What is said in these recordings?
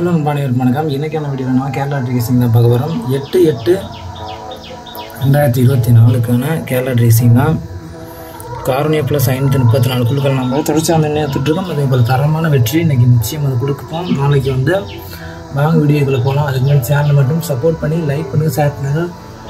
hello அன்பானியர் வணக்கம் இன்றைக்கான video நான் கேரளா ட்ரேசிங் தான் பார்க்க போகிறோம் எட்டு எட்டு ரெண்டாயிரத்தி இருபத்தி நாலுக்கான கேரளா ட்ரேசிங் தான் காரணியா ப்ளஸ் ஐநூற்றி முப்பத்தி நாலு குழுக்கள் நம்ம தொடர்ச்சியாக நிர்ணயித்துட்ருக்கோம் அதே போல் தரமான வெற்றி இன்றைக்கி நிச்சயம் அது கொடுப்போம் நாளைக்கு வந்து வாங்க வீடியோக்குள்ளே போகலாம் அதுக்கு முன்னாடி சேனலை மட்டும் சப்போர்ட் பண்ணி லைக் பண்ணுங்கள் ஷேர் பண்ணுங்கள்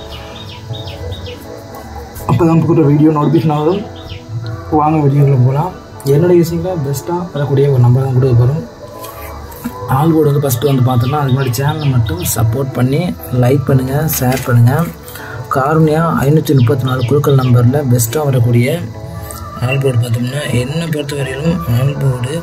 அப்போ தான் போகிற வீடியோ நோட்டிஃபிகேஷன் ஆகும் வாங்க வீடியோக்குள்ளே போகலாம் என்னோட யூஸிங்கில் பெஸ்ட்டாக வரக்கூடிய ஒரு நம்பர் தான் கொடுக்க போகிறோம் ஆல் போர்டு வந்து ஃபஸ்ட்டு வந்து பார்த்தோம்னா அதுக்கு முன்னாடி சேனலை மட்டும் சப்போர்ட் பண்ணி லைக் பண்ணுங்கள் ஷேர் பண்ணுங்கள் காரணியா ஐநூற்றி முப்பத்தி நாலு குழுக்கள் நம்பரில் பெஸ்ட்டாக வரக்கூடிய ஆல் போர்டு பார்த்தோம்னா என்னை பொறுத்த வரையிலும் ஆல் போர்டு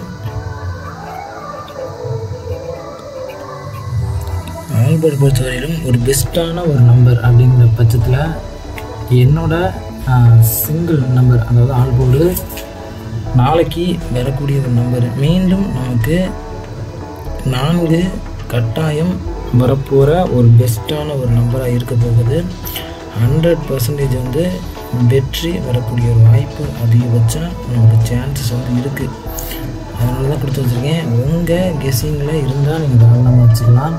ஆல் போர்டு பொறுத்த வரையிலும் ஒரு பெஸ்ட்டான ஒரு நம்பர் அப்படிங்கிற பட்சத்தில் என்னோட சிங்கிள் நம்பர் அதாவது ஆல் போர்டு நாளைக்கு வரக்கூடிய ஒரு நம்பர் மீண்டும் நமக்கு நான்கு கட்டாயம் வரப்போகிற ஒரு பெஸ்ட்டான ஒரு நம்பராக இருக்க போகுது ஹண்ட்ரட் பர்சன்டேஜ் வந்து வெற்றி வரக்கூடிய ஒரு வாய்ப்பு அதிகபட்சம் நமக்கு சான்சஸ் வந்து இருக்குது அதனால தான் கொடுத்து வச்சுருக்கேன் உங்கள் கெஸ்ஸிங்கில் இருந்தால் நீங்கள் தாராளமாக வச்சுக்கலாம்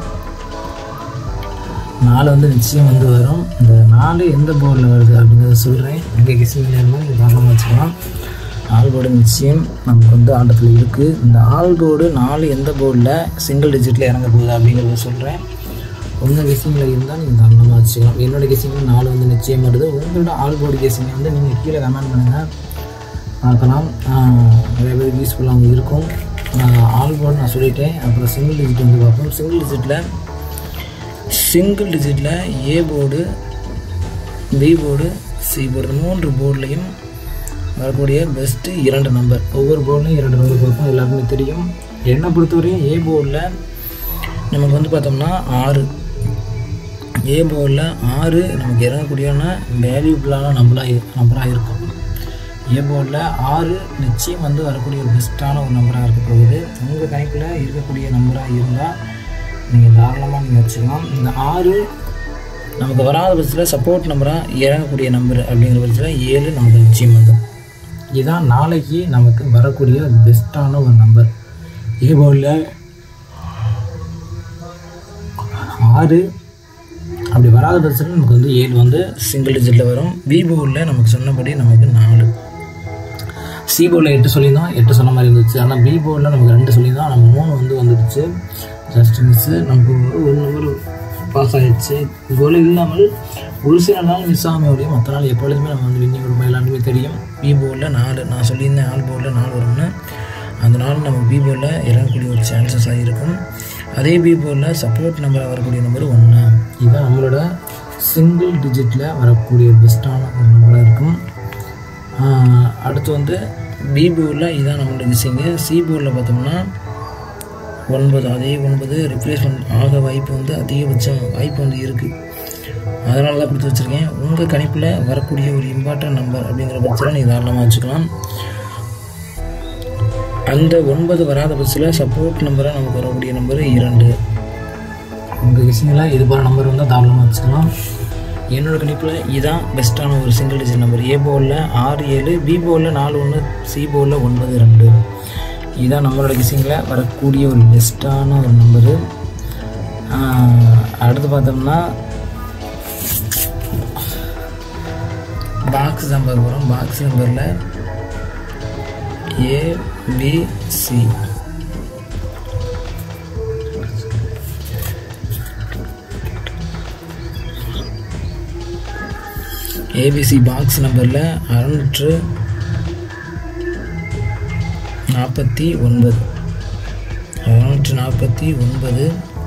நாலு வந்து நிச்சயம் வந்து வரும் இந்த நாலு எந்த போர்டில் வருது அப்படிங்கிறத சொல்கிறேன் உங்கள் கெஸ்ஸிங்கில் இருந்தால் நீங்கள் தாராளமாக வச்சுக்கலாம் ஆல்போர்டு நிச்சயம் நமக்கு வந்து ஆட்டத்தில் இருக்குது இந்த ஆல்போர்டு நாலு எந்த போர்டில் சிங்கிள் டிஜிட்டில் இறங்க போகுது அப்படிங்கிறத சொல்கிறேன் உங்கள் கெஸிங்கில் இருந்தால் நீங்கள் தாராளமாக வச்சுக்கலாம் என்னோடய கெஸிங்கில் நாலு வந்து நிச்சயம் வருது உங்களோட ஆல்போர்டு கெஸிங்கை வந்து நீங்கள் கீழே கமெண்ட் பண்ணுங்கள் பார்க்கலாம் நிறைய பேருக்கு யூஸ்ஃபுல்லாக இருக்கும் ஆல்போர்டு நான் சொல்லிட்டேன் அப்புறம் சிங்கிள் டிஜிட் வந்து பார்ப்போம் சிங்கிள் டிஜிட்டில் சிங்கிள் டிஜிட்டில் A board B board C board மூன்று போர்ட்லேயும் வரக்கூடிய பெஸ்ட்டு இரண்டு நம்பர் ஒவ்வொரு போர்ட்லையும் இரண்டு நம்பர் பார்ப்போம் எல்லாருக்குமே தெரியும் என்னை பொறுத்தவரையும் ஏ போர்டில் நமக்கு வந்து பார்த்தோம்னா ஆறு ஏ போர்டில் ஆறு நமக்கு இறங்கக்கூடியான வேல்யூபிளான நம்பராக நம்பராக இருக்கும் ஏ போர்டில் ஆறு நிச்சயம் வந்து வரக்கூடிய ஒரு பெஸ்ட்டான ஒரு நம்பராக இருக்க போகுது உங்கள் கணக்கில் இருக்கக்கூடிய நம்பராக இருந்தால் நீங்கள் தாராளமாக நீங்கள் வச்சுக்கலாம் இந்த ஆறு நமக்கு வராத பட்சத்தில் சப்போர்ட் நம்பராக இறங்கக்கூடிய நம்பர் அப்படிங்கிற பட்சத்தில் ஏழு நமக்கு நிச்சயம் வந்துடும் இதுதான் நாளைக்கு நமக்கு வரக்கூடிய பெஸ்ட்டான ஒரு நம்பர் ஏ போர்டில் ஆறு அப்படி வராத பட்சத்தில் நமக்கு வந்து ஏழு வந்து சிங்கிள் டிஜிட்டில் வரும் பி போர்டில் நமக்கு சொன்னபடி நமக்கு நாலு சி போர்டில் எட்டு சொல்லியிருந்தோம் எட்டு சொன்ன மாதிரி இருந்துச்சு ஆனால் பி போர்டில் நமக்கு ரெண்டு சொல்லியிருந்தோம் ஆனால் மூணு வந்து வந்துடுச்சு ஜஸ்ட் மிஸ்ஸு நமக்கு ஒரு நம்பர் பாஸ் ஆகிடுச்சு கோல் இல்லாமல் ஒரு சில நாள் மிஸ் ஆகாமல் வரையும் மற்ற நாள் எப்பொழுதுமே நம்ம வந்து வின்னி கொடுப்போம் எல்லாருக்குமே தெரியும் பி போர்டில் நாலு நான் சொல்லியிருந்தேன் ஆல் போர்டில் நாலு வரும்னு அந்த நாள் நம்ம பி போர்டில் இறங்கக்கூடிய ஒரு சான்சஸாக இருக்கும் அதே பி போர்டில் சப்போர்ட் நம்பராக வரக்கூடிய நம்பர் ஒன்று இதுதான் நம்மளோட சிங்கிள் டிஜிட்டில் வரக்கூடிய பெஸ்ட்டான ஒரு நம்பராக இருக்கும் அடுத்து வந்து பி போர்டில் இதுதான் நம்மளோட விஷயங்க சி போர்டில் பார்த்தோம்னா ஒன்பது அதே ஒன்பது ரிப்ளேஸ்மெண்ட் ஆக வாய்ப்பு வந்து அதிகபட்சம் வாய்ப்பு வந்து இருக்குது அதனால தான் கொடுத்து வச்சுருக்கேன் உங்கள் கணிப்பில் வரக்கூடிய ஒரு இம்பார்ட்டன்ட் நம்பர் அப்படிங்கிற பட்சத்தில் நீங்கள் தாராளமாக வச்சுக்கலாம் அந்த ஒன்பது வராத பட்சத்தில் சப்போர்ட் நம்பராக நமக்கு வரக்கூடிய நம்பர் இரண்டு உங்கள் விஷயங்களில் இது போல் நம்பர் வந்தால் தாராளமாக வச்சுக்கலாம் என்னோடய கணிப்பில் இதுதான் பெஸ்ட்டான ஒரு சிங்கிள் டிஜிட் நம்பர் ஏ போலில் ஆறு ஏழு பி போலில் நாலு ஒன்று சி போலில் ஒன்பது ரெண்டு இதுதான் நம்மளோட கிசிங்கில் வரக்கூடிய ஒரு பெஸ்ட்டான ஒரு நம்பரு அடுத்து பார்த்தோம்னா பாக்ஸ் நம்பர் வரும் பாக்ஸ் நம்பரில் ஏபிசி ஏபிசி பாக்ஸ் நம்பரில் அறுநூற்று நாற்பத்தி ஒன்பது அறுநூற்றி நாற்பத்தி ஒன்பது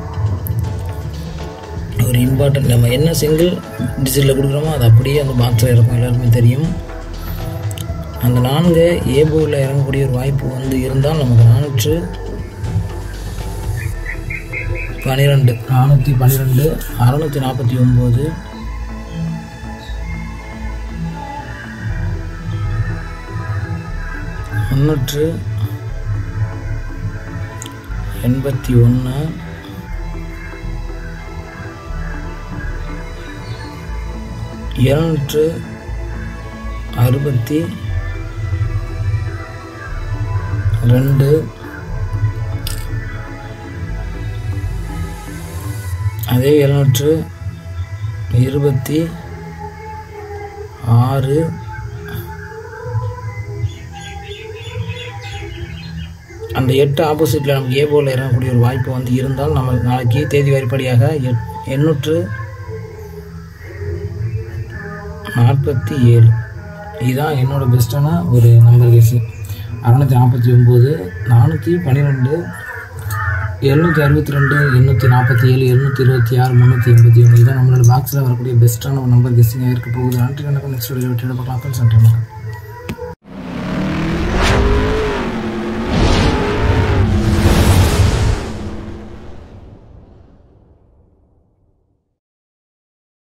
ஒரு இம்பார்ட்டன்ட் நம்ம என்ன சிங்கிள் டிஜிட்டில் கொடுக்குறோமோ அது அப்படியே அந்த பாக்ஸில் இருக்கும் எல்லாருக்குமே தெரியும் அந்த நான்கு ஏபோவில் இறங்கக்கூடிய ஒரு வாய்ப்பு வந்து இருந்தால் நமக்கு நானூற்று பன்னிரெண்டு நானூற்றி பன்னிரெண்டு அறநூற்றி நாற்பத்தி ஒம்பது முந்நூற்று எண்பத்தி ஒன்று இருநூற்று அறுபத்தி ரெண்டு அதே எழுநூற்று இருபத்தி ஆறு அந்த எட்டு ஆப்போசிட்டில் நமக்கு ஏ போல் இறங்கக்கூடிய ஒரு வாய்ப்பு வந்து இருந்தால் நம்ம நாளைக்கு தேதி வாரிப்படியாக எட் எண்ணூற்று நாற்பத்தி ஏழு இதுதான் என்னோட பெஸ்ட்டான ஒரு நம்பர் கேஸு அறநூற்றி நாற்பத்தி ஒம்பது நானூற்றி பன்னிரெண்டு எழுநூற்றி அறுபத்தி ரெண்டு எண்ணூற்றி நாற்பத்தி ஏழு எழுநூற்றி இருபத்தி ஆறு முந்நூற்றி எண்பத்தி ஒன்று இதுதான் நம்மளோட பாக்ஸில் வரக்கூடிய பெஸ்ட்டான ஒரு நம்பர் கெஸ்ஸிங்காக இருக்க போகுது நன்றி வணக்கம் நெக்ஸ்ட் வீடியோ வெற்றி பார்க்கலாம் ஃப்ரெண்ட்ஸ் நன்றி வணக்கம்